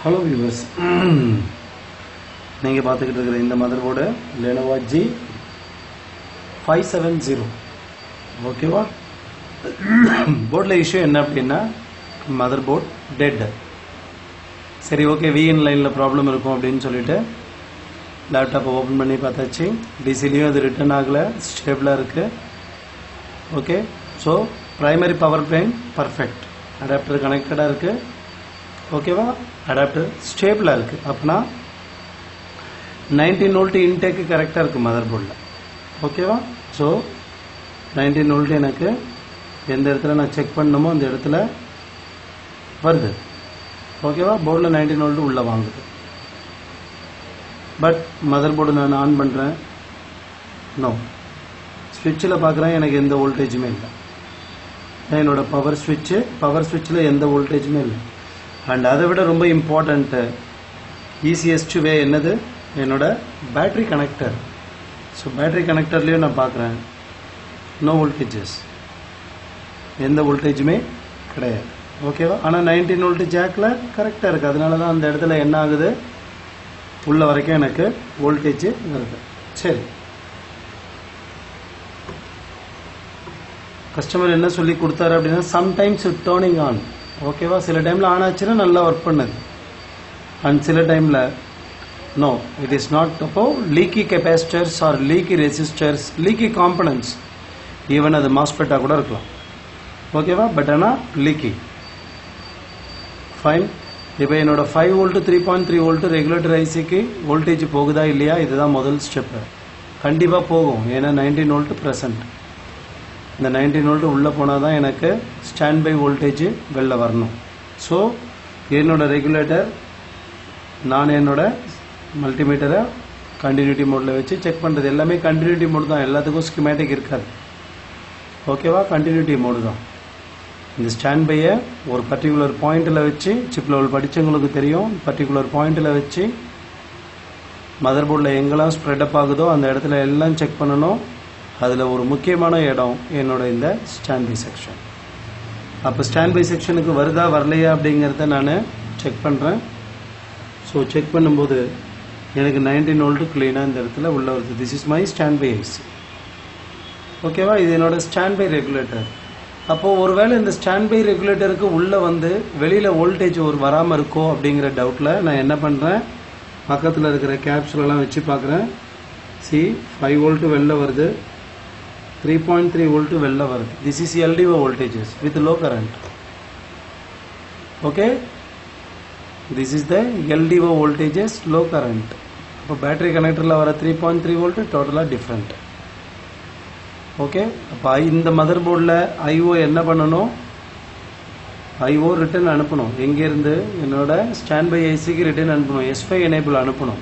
hello viewers நீங்கள் பார்த்துக்கிட்டு இருக்கிற இந்த mother board Lenovo G five seven zero ஓகேவா போர்டில் இஷ்யூ என்ன அப்படின்னா மதர் போர்ட் டெட் சரி ஓகே விஎன் லைனில் ப்ராப்ளம் இருக்கும் அப்படின்னு சொல்லிட்டு லேப்டாப்பை ஓப்பன் பண்ணி பார்த்தாச்சு டிசிலையும் அது ரிட்டர்ன் ஆகலை ஸ்டேபிளாக இருக்குது okay so primary power plane perfect adapter கனெக்டடாக இருக்குது ஓகேவா அடாப்டர் ஸ்டேபிளாக இருக்குது அப்படின்னா நைன்டீன் வோல்ட் இன்டேக்கு கரெக்டாக இருக்குது மதர் போர்டில் ஓகேவா ஸோ நைன்டீன் வோல்ட் எனக்கு எந்த இடத்துல நான் செக் பண்ணணுமோ அந்த இடத்துல வருது ஓகேவா போர்டில் நைன்டீன் வோல்ட் உள்ளே வாங்குது பட் மதர் போர்டு நான் ஆன் பண்ணுறேன் நோ ஸ்விட்சில் பார்க்குறேன் எனக்கு எந்த வோல்டேஜுமே இல்லை என்னோட பவர் ஸ்விட்சு பவர் ஸ்விட்சில் எந்த வோல்டேஜுமே இல்லை அண்ட் அதை விட ரொம்ப இம்பார்ட்டண்ட்டு ஈஸியஸ்ட் வே என்னது என்னோட பேட்ரி கனெக்டர் ஸோ பேட்ரி கனெக்டர்லேயும் நான் பார்க்குறேன் நோ வோல்டேஜஸ் எந்த வோல்டேஜுமே கிடையாது ஓகேவா ஆனால் நைன்டீன் வோல்ட் ஜாக்கில் கரெக்டாக இருக்குது அதனால தான் அந்த இடத்துல என்ன ஆகுது உள்ள வரைக்கும் எனக்கு வோல்டேஜ் வருது சரி கஸ்டமர் என்ன சொல்லி கொடுத்தாரு அப்படின்னா சம்டைம்ஸ் டேர்னிங் ஆன் ஓகேவா சில டைமில் ஆன் ஆச்சுன்னா நல்லா ஒர்க் பண்ணுது அண்ட் சில டைமில் நோ இட் இஸ் நாட் அப்போ leaky capacitors or leaky resistors leaky components even அது மாஸ்பெட்டாக கூட இருக்கலாம் ஓகேவா பட் ஆனால் லீக்கி ஃபைன் இப்போ என்னோட five volt three point three volt regulator ஐசிக்கு வோல்டேஜ் போகுதா இல்லையா இதுதான் முதல் ஸ்டெப்பு கண்டிப்பாக போகும் ஏன்னா நைன்டீன் வோல்ட் ப்ரெசன்ட் இந்த நைன்டீன் வோல்ட் உள்ளே போனால் தான் எனக்கு ஸ்டாண்ட் பை வோல்டேஜ் வெளில வரணும் ஸோ என்னோட ரெகுலேட்டர் நான் என்னோட மல்டிமீட்டரை கண்டினியூட்டி மோடில் வச்சு செக் பண்ணுறது எல்லாமே கண்டினியூட்டி மோடு தான் எல்லாத்துக்கும் ஸ்கிமேட்டிக் இருக்காது ஓகேவா கண்டினியூட்டி மோடு தான் இந்த ஸ்டாண்ட் பையை ஒரு பர்டிகுலர் பாயிண்டில் வச்சு சிப் லெவல் படித்தவங்களுக்கு தெரியும் பர்டிகுலர் பாயிண்டில் வச்சு மதர் போர்டில் எங்கெல்லாம் ஸ்ப்ரெட் அப் ஆகுதோ அந்த இடத்துல எல்லாம் செக் பண்ணணும் அதில் ஒரு முக்கியமான இடம் என்னோட இந்த ஸ்டாண்ட் பை செக்ஷன் அப்போ ஸ்டாண்ட் பை செக்ஷனுக்கு வருதா வரலையா அப்படிங்கிறத நான் செக் பண்ணுறேன் ஸோ செக் பண்ணும்போது எனக்கு நைன்டீன் வோல்ட்டு க்ளீனாக இந்த இடத்துல உள்ள வருது this is my standby IC ஓகேவா இது என்னோட ஸ்டாண்ட் பை ரெகுலேட்டர் அப்போது ஒருவேளை இந்த ஸ்டாண்ட் பை ரெகுலேட்டருக்கு உள்ளே வந்து வெளியில் வோல்டேஜ் ஒரு வராமல் இருக்கோ அப்படிங்கிற டவுட்டில் நான் என்ன பண்ணுறேன் பக்கத்தில் இருக்கிற கேப்சூலெல்லாம் வச்சு பார்க்குறேன் சி ஃபைவ் வோல்ட்டு வெளில வருது த்ரீ பாயிண்ட் த்ரீ வோல்ட்டு வெளில வருது this is LDO voltages with low current okay this is the LDO voltages low current இப்போ பேட்டரி கனெக்டரில் வர த்ரீ பாயிண்ட் த்ரீ வோல்ட்டு டோட்டலாக டிஃப்ரெண்ட் ஓகே அப்போ இந்த மதர் போர்டில் ஐஓ என்ன பண்ணணும் ஐஓ ரிட்டர்ன் அனுப்பணும் எங்கேருந்து என்னோட ஸ்டாண்ட் பை ஐசிக்கு ரிட்டர்ன் அனுப்பணும் எஸ்ஃபை எனேபிள் அனுப்பணும்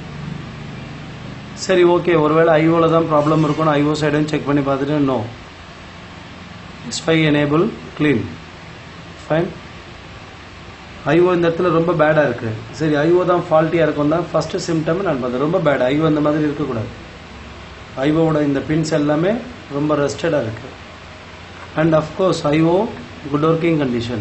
சரி ஓகே ஒருவேளை ஐஓவில் தான் ப்ராப்ளம் இருக்கும்னு ஐஓ சைடும் செக் பண்ணி பார்த்துட்டு நோ எஸ்ஃபை எனேபிள் க்ளீன் ஃபைன் ஐஓ இந்த இடத்துல ரொம்ப பேடாக இருக்குது சரி ஐஓ தான் ஃபால்ட்டியாக இருக்கும் தான் ஃபஸ்ட்டு சிம்டம் நான் பார்த்தேன் ரொம்ப பேட் ஐஓ அந்த மாதிரி இருக்கக்கூடாது ஐஓவோட இந்த பின்ஸ் எல்லாமே ரொம்ப ரெஸ்டடாக இருக்குது and of course IO good working condition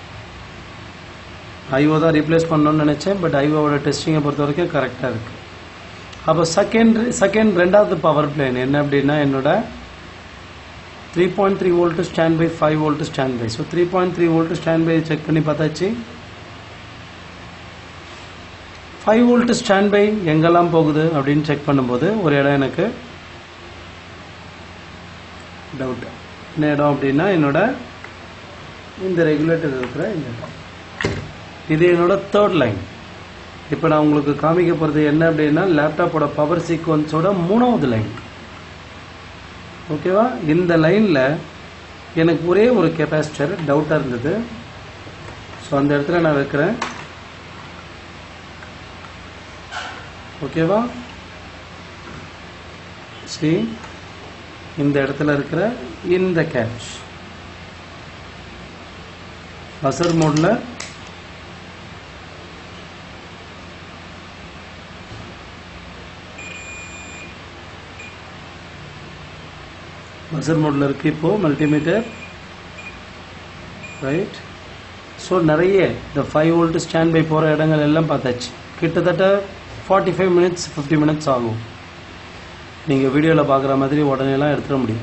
IO தான் ரீப்ளேஸ் பண்ணணும்னு நினச்சேன் பட் ஐஓவோட டெஸ்டிங்கை பொறுத்த வரைக்கும் கரெக்டாக இருக்குது அப்போ செகண்ட் செகண்ட் ரெண்டாவது பவர் பிளேன் என்ன அப்படின்னா என்னோட three point three volt stand standby five volt stand standby so three point three volt stand standby check பண்ணி பார்த்தாச்சு ஃபைவ் வோல்ட் ஸ்டாண்ட் பை எங்கெல்லாம் போகுது அப்படின்னு செக் பண்ணும்போது ஒரு இடம் எனக்கு டவுட் என்ன இடம் அப்படின்னா என்னோட இந்த ரெகுலேட்டர் இருக்கிற இந்த இடம் இது என்னோட தேர்ட் லைன் இப்போ நான் உங்களுக்கு காமிக்க போகிறது என்ன அப்படின்னா லேப்டாப்போட பவர் சீக்வன்ஸோட மூணாவது லைன் ஓகேவா இந்த லைனில் எனக்கு ஒரே ஒரு கெப்பாசிட்டர் டவுட்டாக இருந்தது ஸோ அந்த இடத்துல நான் வைக்கிறேன் ஓகேவா சி இந்த இடத்துல இருக்கிற இந்த கேட்ச் பசர் மோடில் பசர் மோடில் இருக்கு இப்போ மல்டிமீட்டர் ரைட் ஸோ நிறைய இந்த ஃபைவ் வோல்ட் ஸ்டாண்ட் பை போகிற இடங்கள் எல்லாம் பார்த்தாச்சு கிட்டத்தட்ட forty five minutes fifty minutes ஆகும் நீங்கள் வீடியோவில் பார்க்குற மாதிரி உடனேலாம் எடுத்துட முடியும்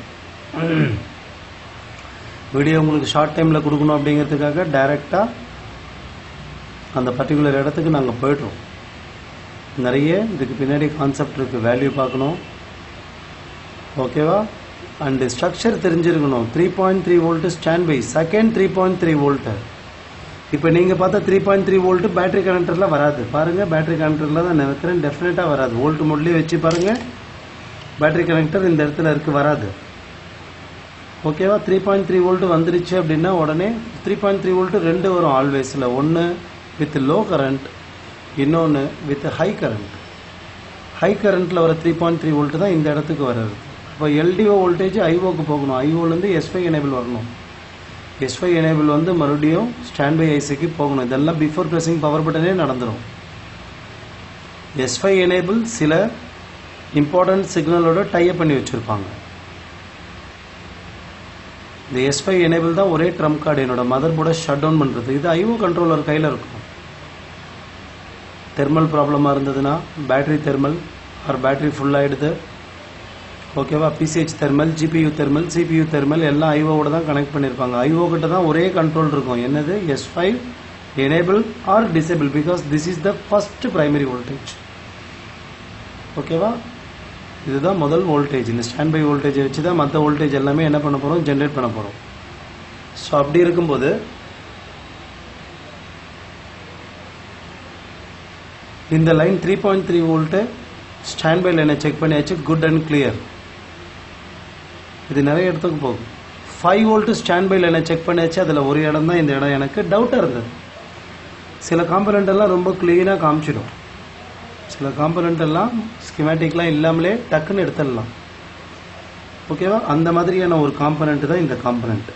வீடியோ உங்களுக்கு ஷார்ட் டைமில் கொடுக்கணும் அப்படிங்கிறதுக்காக டைரெக்டாக அந்த பர்டிகுலர் இடத்துக்கு நாங்கள் போய்ட்றோம் நிறைய இதுக்கு பின்னாடி கான்செப்ட் இருக்குது வேல்யூ பார்க்கணும் ஓகேவா அண்டு ஸ்ட்ரக்சர் தெரிஞ்சிருக்கணும் three point three volt stand by second three point three volt இப்போ நீங்கள் பார்த்தா three point three volt battery கனெக்டரில் வராது பாருங்கள் பேட்டரி கனெக்டரில் தான் நினைக்கிறேன் டெஃபினட்டாக வராது வோல்ட் மோட்லேயே வச்சு பாருங்கள் பேட்டரி கனெக்டர் இந்த இடத்துல இருக்குது வராது ஓகேவா த்ரீ பாயிண்ட் த்ரீ வோல்ட் வந்துருச்சு அப்படின்னா உடனே த்ரீ பாயிண்ட் த்ரீ வோல்ட் ரெண்டு வரும் ஆல்வேஸில் ஒன்று வித் லோ கரண்ட் இன்னொன்று வித் ஹை கரண்ட் ஹை கரண்ட்டில் வர த்ரீ பாயிண்ட் த்ரீ வோல்ட் தான் இந்த இடத்துக்கு வர்றது இப்போ எல்டிஓ வோல்டேஜ் ஐஓக்கு போகணும் ஐஓலேருந்து எஸ்ஃபை எனேபிள் வரணும் எஸ்ஃபை எனேபிள் வந்து மறுபடியும் ஸ்டாண்ட் பை ஐசிக்கு போகணும் இதெல்லாம் பிஃபோர் ப்ரெஸிங் பவர் பட்டனே நடந்துடும் எஸ்ஃபை எனேபிள் சில இம்பார்ட்டன்ட் சிக்னலோட டைப் பண்ணி வச்சுருப்பாங்க இந்த எஸ்ஃபை எனேபிள் தான் ஒரே ட்ரம் கார்டு என்னோட மதர் போர்டை ஷட் டவுன் பண்ணுறது இது ஐஓ கண்ட்ரோலர் கையில் இருக்கும் தெர்மல் ப்ராப்ளமாக இருந்ததுன்னா battery thermal or battery full ஆகிடுது ஓகேவா PCH thermal GPU thermal CPU thermal எல்லாம் ஐஓவோட தான் கனெக்ட் பண்ணியிருப்பாங்க ஐஓ கிட்ட தான் ஒரே கண்ட்ரோல் இருக்கும் என்னது S five enable or disable because this is the first primary voltage ஓகேவா இதுதான் முதல் வோல்டேஜ் இந்த ஸ்டாண்ட் பை வோல்டேஜை வச்சு தான் மற்ற வோல்டேஜ் எல்லாமே என்ன பண்ண போகிறோம் ஜென்ரேட் பண்ண போகிறோம் ஸோ அப்படி இருக்கும்போது இந்த line three point three volt stand by லைனை செக் பண்ணியாச்சு குட் அண்ட் கிளியர் இது நிறைய இடத்துக்கு போகும் ஃபைவ் வோல்ட்டு ஸ்டாண்ட் பை லைனை செக் பண்ணியாச்சு அதில் ஒரு இடம் தான் இந்த இடம் எனக்கு டவுட்டாக இருந்தது சில காம்பனண்ட் எல்லாம் ரொம்ப க்ளீனாக காமிச்சிடும் சில காம்பனண்ட் எல்லாம் ஸ்கிமேட்டிக்லாம் இல்லாமலே டக்குன்னு எடுத்துடலாம் ஓகேவா அந்த மாதிரியான ஒரு காம்பனண்ட் தான் இந்த component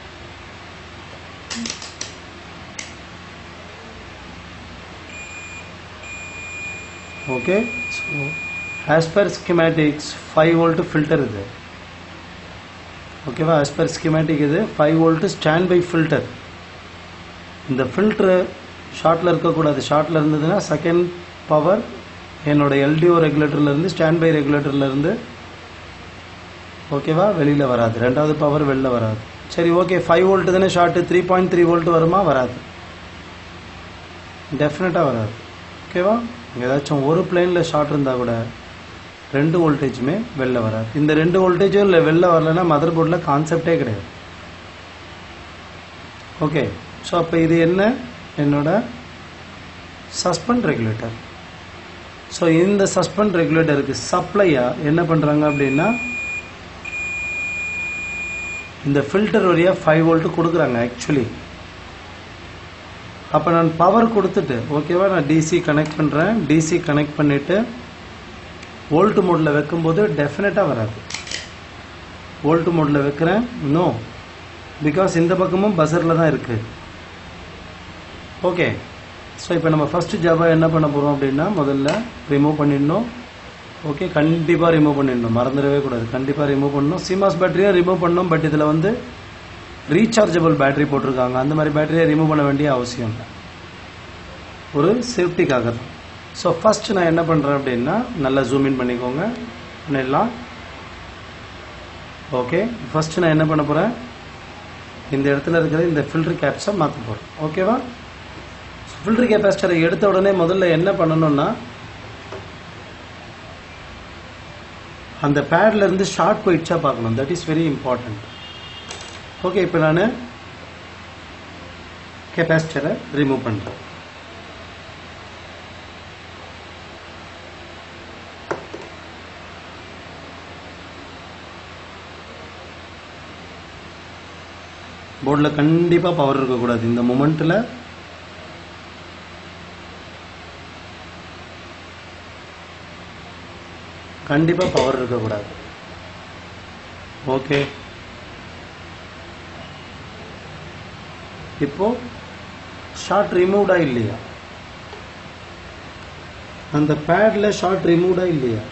okay so as per schematics five volt filter இது ஓகேவா ஆஸ் பர் ஸ்கிமேட்டிக் இது five volt stand by filter இந்த ஃபில்ட்ரு ஷார்ட்டில் இருக்கக்கூடாது ஷார்ட்டில் இருந்ததுன்னா செகண்ட் பவர் என்னோட எல்டிஓ ரெகுலேட்டர்லேருந்து ஸ்டாண்ட் பை ரெகுலேட்டர்லேருந்து ஓகேவா வெளியில் வராது ரெண்டாவது பவர் வெளில வராது சரி ஓகே ஃபைவ் வோல்ட் தானே short three point three volt வருமா வராது டெஃபினட்டாக வராது ஓகேவா ஏதாச்சும் ஒரு பிளேனில் ஷார்ட் இருந்தால் கூட ரெண்டு வோல்டேஜுமே வெளில வராது இந்த ரெண்டு வோல்டேஜும் இல்லை வெளில வரலன்னா மதர் போர்டில் கான்செப்டே கிடையாது ஓகே ஸோ அப்போ இது என்ன என்னோட சஸ்பெண்ட் ரெகுலேட்டர் ஸோ இந்த சஸ்பெண்ட் ரெகுலேட்டருக்கு சப்ளையாக என்ன பண்ணுறாங்க அப்படின்னா இந்த ஃபில்டர் வழியாக ஃபைவ் வோல்ட் கொடுக்குறாங்க ஆக்சுவலி அப்போ நான் பவர் கொடுத்துட்டு ஓகேவா நான் டிசி கனெக்ட் பண்ணுறேன் டிசி கனெக்ட் பண்ணிவிட்டு வோல்ட் மோடில் வைக்கும்போது டெஃபினட்டாக வராது வோல்ட் மோடில் வைக்கிறேன் நோ பிகாஸ் இந்த பக்கமும் பஸரில் தான் இருக்குது ஓகே ஸோ இப்போ நம்ம ஃபஸ்ட்டு ஜாபாக என்ன பண்ண போகிறோம் அப்படின்னா முதல்ல ரிமூவ் பண்ணிடணும் ஓகே கண்டிப்பாக ரிமூவ் பண்ணிடணும் மறந்துடவே கூடாது கண்டிப்பாக ரிமூவ் பண்ணணும் சிமாஸ் பேட்டரியும் ரிமூவ் பண்ணணும் பட் இதில் வந்து ரீசார்ஜபிள் பேட்டரி போட்டிருக்காங்க அந்த மாதிரி பேட்டரியை ரிமூவ் பண்ண வேண்டிய அவசியம் இல்லை ஒரு சேஃப்டிக்காக தான் ஸோ ஃபஸ்ட் நான் என்ன பண்ணுறேன் அப்படின்னா நல்லா ஜூம் இன் பண்ணிக்கோங்க பண்ணிடலாம் ஓகே ஃபஸ்ட் நான் என்ன பண்ண போகிறேன் இந்த இடத்துல இருக்கிற இந்த ஃபில்டர் கேப்ஸை மாற்ற போகிறேன் ஓகேவா ஃபில்டர் கெப்பாசிட்டரை எடுத்த உடனே முதல்ல என்ன பண்ணணும்னா அந்த பேட்ல இருந்து ஷார்ட் போயிடுச்சா பார்க்கணும் that is very important okay இப்போ நான் கெப்பாசிட்டரை ரிமூவ் பண்ணுறேன் போர்டில் கண்டிப்பாக பவர் இருக்கக்கூடாது இந்த மூமெண்ட்டில் கண்டிப்பாக பவர் இருக்கக்கூடாது ஓகே இப்போ ஷார்ட் ரிமூவ்டா இல்லையா அந்த பேட்ல ஷார்ட் ரிமூவ்டா இல்லையா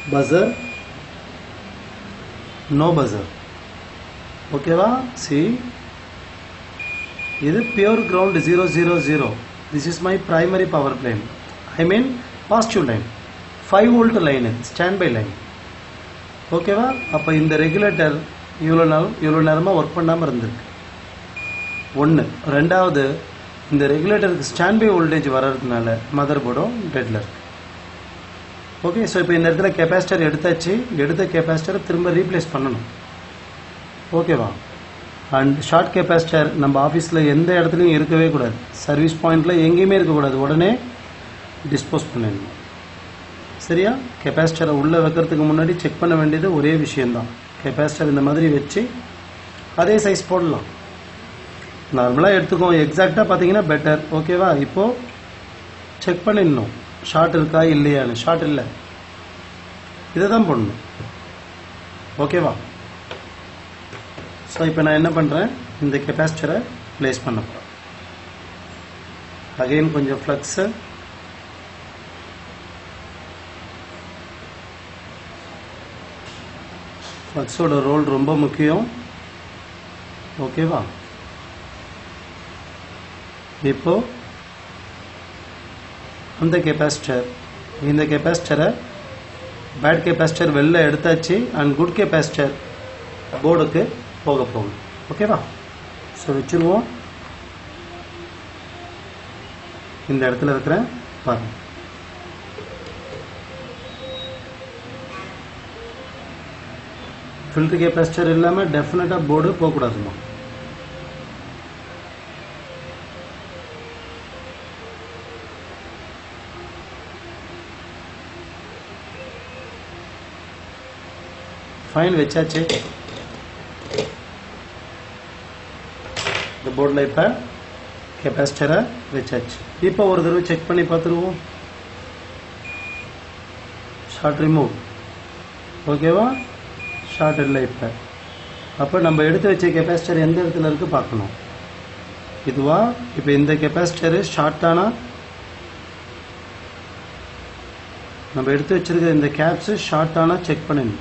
buzzer no buzzer ஓகேவா சி இது pure ground zero zero zero this is my primary power plane I mean positive line five volt line இது ஸ்டாண்ட் பை லைன் ஓகேவா அப்போ இந்த ரெகுலேட்டர் இவ்வளோ நாள் இவ்வளோ நேரமாக ஒர்க் பண்ணாமல் இருந்திருக்கு ஒன்று ரெண்டாவது இந்த ரெகுலேட்டருக்கு ஸ்டாண்ட் பை வோல்டேஜ் வர்றதுனால மதர் போர்டும் டெட்ல இருக்கு ஓகே ஸோ இப்போ இந்த இடத்துல கெப்பாசிட்டர் எடுத்தாச்சு எடுத்த கெப்பாசிட்டரை திரும்ப ரீப்ளேஸ் பண்ணணும் ஓகேவா அண்ட் ஷார்ட் கெப்பாசிட்டர் நம்ம ஆஃபீஸில் எந்த இடத்துலையும் இருக்கவே கூடாது சர்வீஸ் பாயிண்டில் எங்கேயுமே இருக்கக்கூடாது உடனே டிஸ்போஸ் பண்ணிடணும் சரியா கெப்பாசிட்டரை உள்ளே வைக்கிறதுக்கு முன்னாடி செக் பண்ண வேண்டியது ஒரே விஷயம்தான் கெப்பாசிட்டர் இந்த மாதிரி வச்சு அதே சைஸ் போடலாம் நார்மலாக எடுத்துக்கோ எக்ஸாக்டாக பார்த்தீங்கன்னா பெட்டர் ஓகேவா இப்போது செக் பண்ணிடணும் ஷார்ட் இருக்கா இல்லையான்னு ஷார்ட் இல்லை இதை தான் போடணும் ஓகேவா ஸோ இப்போ நான் என்ன பண்ணுறேன் இந்த கெப்பாசிட்டரை ப்ளேஸ் பண்ண போகிறேன் அகைன் கொஞ்சம் ஃப்ளக்ஸு ஃப்ளக்ஸோட ரோல் ரொம்ப முக்கியம் ஓகேவா இப்போ அந்த கெப்பாசிட்டர் இந்த கெப்பாசிட்டரை பேட் கெப்பாசிட்டர் வெளில எடுத்தாச்சு அண்ட் குட் கெப்பாசிட்டர் போர்டுக்கு போக போகுது ஓகேவா ஸோ வச்சுருவோம் இந்த இடத்துல இருக்கிற பாருங்க ஃபில்டர் கெப்பாசிட்டர் இல்லாமல் டெஃபினட்டாக போர்டு போகக்கூடாதுமா ஃபைன் வச்சாச்சு இந்த போர்டில் இப்போ கெப்பாசிட்டரை வச்சாச்சு இப்போ ஒரு தடவை செக் பண்ணி பார்த்துருவோம் ஷார்ட் ரிமூவ் ஓகேவா ஷார்ட் இல்லை இப்போ அப்போ நம்ம எடுத்து வச்ச கெப்பாசிட்டர் எந்த இடத்துல இருக்கு பார்க்கணும் இதுவா இப்போ இந்த கெப்பாசிட்டரு ஷார்ட் தானா நம்ம எடுத்து வச்சிருக்க இந்த கேப்ஸ் ஷார்ட் ஆனா செக் பண்ணிடணும்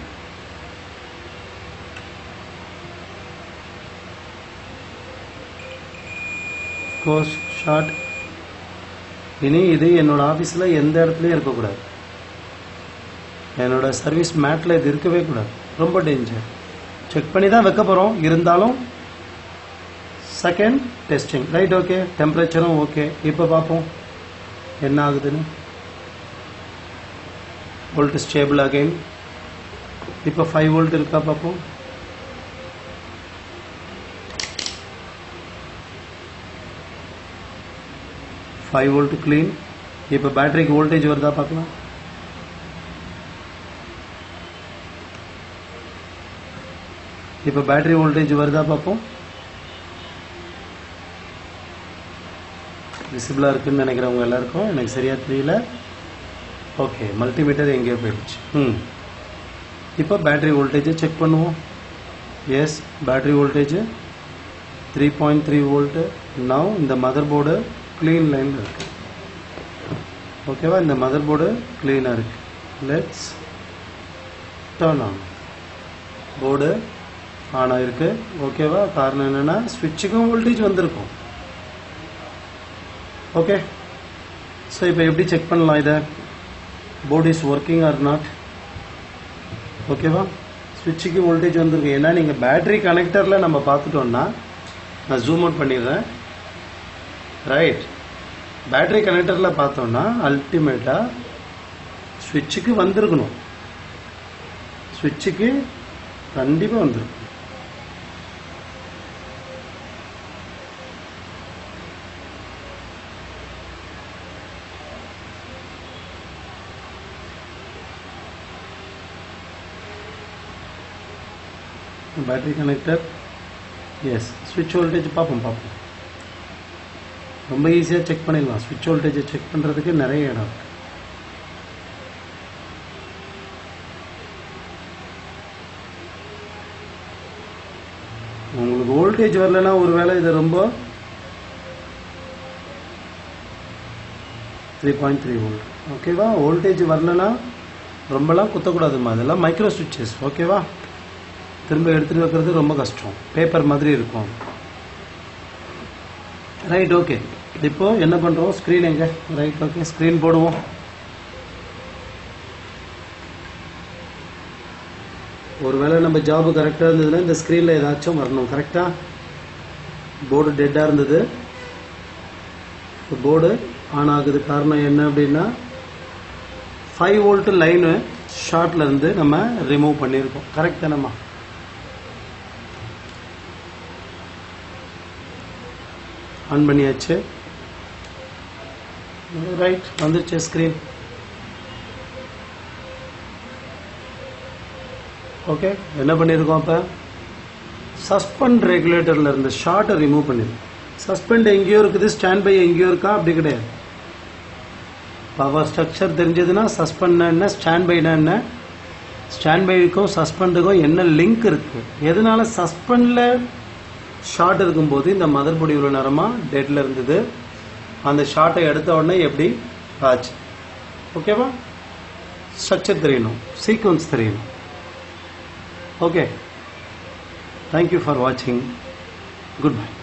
கோர்ஸ் ஷார்ட் இனி இது என்னோட ஆஃபீஸில் எந்த இடத்துலையும் இருக்கக்கூடாது என்னோட சர்வீஸ் மேட்டில் இது இருக்கவே கூடாது ரொம்ப டேஞ்சர் செக் பண்ணி தான் வைக்க போகிறோம் இருந்தாலும் செகண்ட் டெஸ்டிங் ரைட் ஓகே டெம்பரேச்சரும் ஓகே இப்போ பார்ப்போம் என்ன ஆகுதுன்னு வோல்ட் ஸ்டேபிள் அகைன் இப்போ ஃபைவ் வோல்ட் இருக்கா பார்ப்போம் ஃபைவ் வோல்ட் க்ளீன் இப்போ பேட்டரிக்கு வோல்டேஜ் வருதா பார்க்கலாம் இப்போ பேட்டரி வோல்டேஜ் வருதா பார்ப்போம் விசிபிளாக இருக்குன்னு நினைக்கிறவங்க எல்லாருக்கும் எனக்கு சரியாக தெரியல ஓகே மல்டிமீட்டர் எங்கேயோ போயிடுச்சு ம் இப்போ பேட்டரி வோல்டேஜை செக் பண்ணுவோம் yes battery voltage three point three volt now இந்த மதர் போர்டு க்ளீன் லைனில் இருக்கு ஓகேவா இந்த மதர் போர்டு க்ளீனாக இருக்கு let's turn on board on ஆயிருக்கு ஓகேவா காரணம் என்னன்னா ஸ்விட்சுக்கும் வோல்டேஜ் வந்திருக்கும் ஓகே ஸோ இப்போ எப்படி செக் பண்ணலாம் இதை board is working or not ஓகேவா ஸ்விட்சுக்கு வோல்டேஜ் வந்திருக்கு ஏன்னா நீங்கள் பேட்டரி கனெக்டரில் நம்ம பார்த்துட்டோம்னா நான் ஜூம் அவுட் பண்ணிடுறேன் ரைட் பேட்டரி கனெக்டரில் பார்த்தோம்னா அல்டிமேட்டாக ஸ்விட்சுக்கு வந்திருக்கணும் ஸ்விட்சுக்கு கண்டிப்பாக வந்துடும் பேட்டரி கனெக்டர் எஸ் ஸ்விட்ச் வோல்டேஜ் பார்ப்போம் பார்ப்போம் ரொம்ப ஈஸியாக செக் பண்ணிடலாம் ஸ்விட்ச் வோல்டேஜை செக் பண்ணுறதுக்கு நிறைய இடம் இருக்கு உங்களுக்கு வோல்டேஜ் வரலன்னா ஒருவேளை இது ரொம்ப த்ரீ பாயிண்ட் த்ரீ வோல்ட் ஓகேவா வோல்டேஜ் வரலன்னா ரொம்பலாம் குத்தக்கூடாதுமா இதெல்லாம் மைக்ரோ ஸ்விட்சஸ் ஓகேவா திரும்ப எடுத்துகிட்டு வைக்கிறது ரொம்ப கஷ்டம் பேப்பர் மாதிரி இருக்கும் ரைட் ஓகே இப்போ என்ன பண்ணுறோம் ஸ்க்ரீன் எங்க ரைட் ஓகே ஸ்க்ரீன் போடுவோம் ஒருவேளை நம்ம ஜாப் கரெக்டாக இருந்ததுன்னா இந்த ஸ்க்ரீனில் ஏதாச்சும் வரணும் கரெக்டாக போர்டு டெட்டாக இருந்தது போர்டு ஆன் ஆகுது காரணம் என்ன அப்படின்னா ஃபைவ் வோல்ட் லைனு ஷார்ட்ல இருந்து நம்ம ரிமூவ் பண்ணியிருக்கோம் கரெக்ட் தானம்மா ஆன் பண்ணியாச்சு ரைட் வந்துருச்சு ஸ்க்ரீன் ஓகே என்ன பண்ணியிருக்கோம் அப்போ சஸ்பெண்ட் ரெகுலேட்டரில் இருந்த ஷார்ட்டை ரிமூவ் பண்ணிருக்கோம் சஸ்பெண்ட் எங்கேயோ இருக்குது ஸ்டாண்ட் பை எங்கேயோ இருக்கா அப்படி கிடையாது பவர் ஸ்ட்ரக்சர் தெரிஞ்சதுன்னா சஸ்பெண்ட் என்ன ஸ்டாண்ட் பைனா என்ன ஸ்டாண்ட் பைக்கும் சஸ்பெண்டுக்கும் என்ன லிங்க் இருக்கு எதனால சஸ்பெண்டில் ஷார்ட் இருக்கும்போது இந்த மதர் பொடி இவ்வளோ நேரமாக டெட்ல இருந்தது அந்த ஷார்ட்டை எடுத்த உடனே எப்படி ஆச்சு ஓகேவா ஸ்ட்ரக்சர் தெரியணும் சீக்வன்ஸ் தெரியணும் ஓகே தேங்க்யூ ஃபார் வாட்சிங் குட் பை